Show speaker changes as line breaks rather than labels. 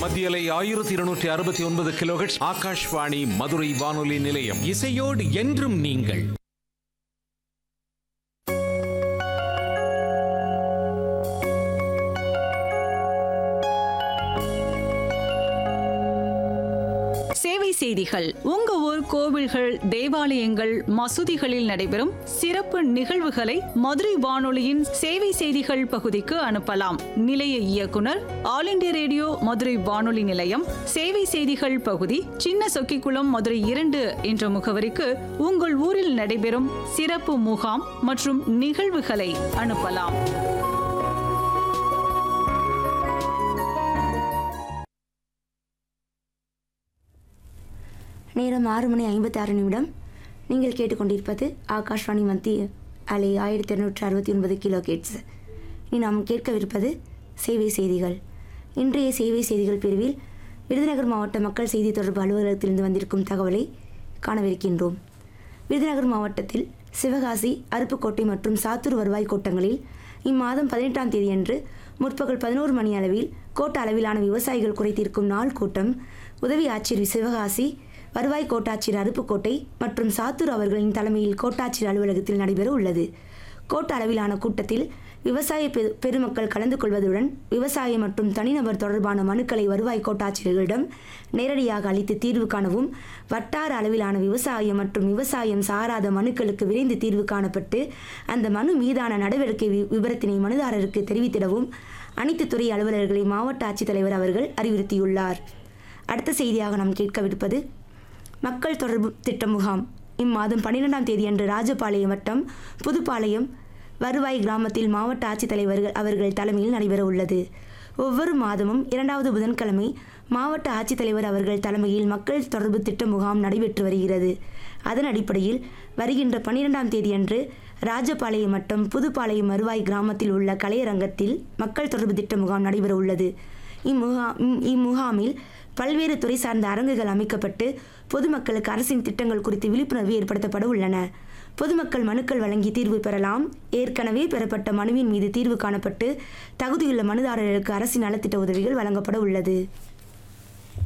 மத்தியலை ஆயிரத்தி இருநூற்றி அறுபத்தி ஒன்பது கிலோஹெட்ஸ் ஆகாஷ்வாணி மதுரை வானொலி நிலையம்
இசையோடு என்றும் நீங்கள்
சேவை செய்திகள் உங்க ஊர் கோவில்கள் தேவாலயங்கள் மசூதிகளில் நடைபெறும் சிறப்பு நிகழ்வுகளை மதுரை வானொலியின் சேவை செய்திகள் பகுதிக்கு அனுப்பலாம் நிலைய இயக்குனர் ஆல் இண்டியா ரேடியோ மதுரை வானொலி நிலையம் சேவை செய்திகள் பகுதி சின்ன சொக்கிக்குளம் மதுரை இரண்டு என்ற முகவரிக்கு உங்கள் ஊரில் நடைபெறும் சிறப்பு முகாம் மற்றும் நிகழ்வுகளை அனுப்பலாம்
நேரம் ஆறு மணி ஐம்பத்தி ஆறு நிமிடம் நீங்கள் கேட்டுக்கொண்டிருப்பது ஆகாஷ்வாணி மத்திய அலை ஆயிரத்தி இரநூற்றி அறுபத்தி ஒன்பது கிலோ கேட்ஸ் இனி நாம் கேட்கவிருப்பது சேவை செய்திகள் இன்றைய சேவை செய்திகள் பிரிவில் விருதுநகர் மாவட்ட மக்கள் செய்தி தொடர்பு அலுவலகத்திலிருந்து வந்திருக்கும் தகவலை காணவிருக்கின்றோம் விருதுநகர் மாவட்டத்தில் சிவகாசி அருப்புக்கோட்டை மற்றும் சாத்தூர் வருவாய் கோட்டங்களில் இம்மாதம் பதினெட்டாம் தேதியன்று முற்பகல் பதினோரு மணி அளவில் கோட்ட அளவிலான விவசாயிகள் குறைத்தீர்க்கும் நாள் கூட்டம் உதவி ஆட்சியர் சிவகாசி வருவாய் கோட்டாட்சியர் அருப்புக்கோட்டை மற்றும் சாத்தூர் அவர்களின் தலைமையில் கோட்டாட்சியர் அலுவலகத்தில் நடைபெற உள்ளது கோட்ட அளவிலான கூட்டத்தில் விவசாய பெரு- பெருமக்கள் கலந்து கொள்வதுடன் விவசாய மற்றும் தனிநபர் தொடர்பான மனுக்களை வருவாய் கோட்டாட்சியர்களிடம் நேரடியாக அளித்து தீர்வு காணவும் வட்டார அளவிலான விவசாயம் மற்றும் விவசாயம் சாராத மனுக்களுக்கு விரைந்து தீர்வு காணப்பட்டு அந்த மனு மீதான நடவடிக்கை வி- விபரத்தினை மனுதாரருக்கு தெரிவித்திடவும் அனைத்து துறை அலுவலர்களை மாவட்ட ஆட்சித்தலைவர் அவர்கள் அறிவுறுத்தியுள்ளார் அடுத்த செய்தியாக நாம் கேட்கவிருப்பது மக்கள் தொடர்பு திட்ட முகாம் இம்மாதம் பன்னிரெண்டாம் தேதியன்று ராஜபாளையம் வட்டம் புதுப்பாளையம் வருவாய் கிராமத்தில் மாவட்ட ஆட்சித்தலைவர்கள் அவர்கள் தலைமையில் நடைபெற உள்ளது ஒவ்வொரு மாதமும் இரண்டாவது புதன்கிழமை மாவட்ட ஆட்சித்தலைவர் அவர்கள் தலைமையில் மக்கள் தொடர்பு திட்ட முகாம் நடைபெற்று வருகிறது அதன் அடிப்படையில் வருகின்ற பன்னிரெண்டாம் தேதியன்று ராஜபாளையம் வட்டம் புதுப்பாளையம் வருவாய் கிராமத்தில் உள்ள கலையரங்கத்தில் மக்கள் தொடர்பு திட்ட முகாம் நடைபெற உள்ளது இம்முகா இம்- இம்முகாமில் பல்வேறு துறை சார்ந்த அரங்குகள் அமைக்கப்பட்டு பொதுமக்களுக்கு அரசின் திட்டங்கள் குறித்து விழிப்புணர்வு ஏற்படுத்தப்பட உள்ளன பொதுமக்கள் மனுக்கள் வழங்கி தீர்வு பெறலாம் ஏற்கனவே பெறப்பட்ட மனுவின் மீது தீர்வு காணப்பட்டு தகுதியுள்ள மனுதாரர்களுக்கு அரசின் நலத்திட்ட உதவிகள் வழங்கப்பட உள்ளது